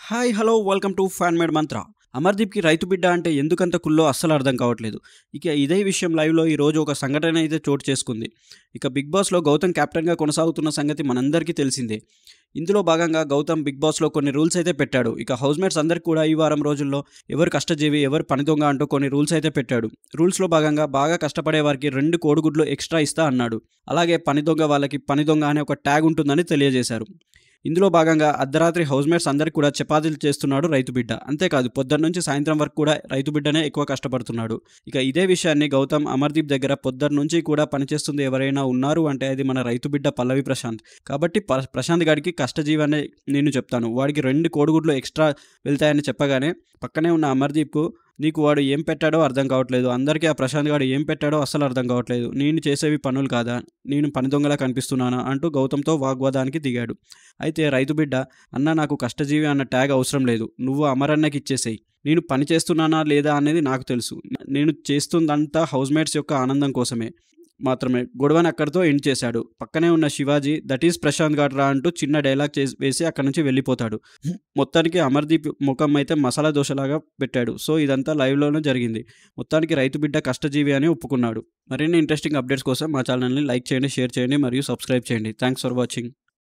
hi hello welcome to fan made మంత్ర అమర్దీప్కి రైతు బిడ్డ అంటే ఎందుకంత కుల్లో అస్సలు అర్థం కావట్లేదు ఇక ఇదే విషయం లైవ్లో ఈరోజు ఒక సంఘటన అయితే చోటు చేసుకుంది ఇక బిగ్ బాస్లో గౌతమ్ కెప్టెన్గా కొనసాగుతున్న సంగతి మనందరికీ తెలిసిందే ఇందులో భాగంగా గౌతమ్ బిగ్ బాస్లో కొన్ని రూల్స్ అయితే పెట్టాడు ఇక హౌస్మేట్స్ అందరికీ కూడా ఈ వారం రోజుల్లో ఎవరు కష్టజీవి ఎవరు పని దొంగ అంటూ కొన్ని రూల్స్ అయితే పెట్టాడు రూల్స్లో భాగంగా బాగా కష్టపడే వారికి రెండు కోడిగుడ్లు ఎక్స్ట్రా ఇస్తా అన్నాడు అలాగే పని దొంగ వాళ్ళకి పని దొంగ అనే ఒక ట్యాగ్ ఉంటుందని తెలియజేశారు ఇందులో భాగంగా అర్ధరాత్రి హౌస్మేట్స్ అందరికీ కూడా చపాతీలు చేస్తున్నాడు రైతు బిడ్డ అంతేకాదు పొద్దున్న నుంచి సాయంత్రం వరకు కూడా రైతు బిడ్డనే ఎక్కువ కష్టపడుతున్నాడు ఇక ఇదే విషయాన్ని గౌతమ్ అమర్దీప్ దగ్గర పొద్దున్న నుంచి కూడా పనిచేస్తుంది ఎవరైనా ఉన్నారు అంటే అది మన రైతు బిడ్డ పల్లవి ప్రశాంత్ కాబట్టి ప- ప్రశాంత్ గారికి కష్టజీవి అనే నేను చెప్తాను వాడికి రెండు కోడిగుడ్లు ఎక్స్ట్రా వెళ్తాయని చెప్పగానే పక్కనే ఉన్న అమర్దీప్కు నీకు వాడు ఏం పెట్టాడో అర్థం కావట్లేదు అందరికీ ఆ ప్రశాంత్ గారు ఏం పెట్టాడో అస్సలు అర్థం కావట్లేదు నేను చేసేవి పనులు కాదా నేను పని దొంగలా కనిపిస్తున్నానా అంటూ గౌతమ్తో వాగ్వాదానికి దిగాడు అయితే రైతు బిడ్డ అన్న నాకు కష్టజీవి అన్న ట్యాగ్ అవసరం లేదు నువ్వు అమరన్నకి ఇచ్చేసేయి నేను పని చేస్తున్నానా లేదా అనేది నాకు తెలుసు నేను చేస్తుందంతా హౌస్మేట్స్ యొక్క ఆనందం కోసమే మాత్రమే గొడవని అక్కడితో ఎండ్ చేశాడు పక్కనే ఉన్న శివాజీ దట్ ఈస్ ప్రశాంత్ గాడ్రా అంటూ చిన్న డైలాగ్ చేసి వేసి అక్కడి నుంచి వెళ్ళిపోతాడు మొత్తానికి అమర్దీప్ ముఖం అయితే మసాలా దోశలాగా పెట్టాడు సో ఇదంతా లైవ్లోనే జరిగింది మొత్తానికి రైతు బిడ్డ కష్టజీవి అని ఒప్పుకున్నాడు మరిన్ని ఇంట్రెస్టింగ్ అప్డేట్స్ కోసం మా ఛానల్ని లైక్ చేయండి షేర్ చేయండి మరియు సబ్స్క్రైబ్ చేయండి థ్యాంక్స్ ఫర్ వాచింగ్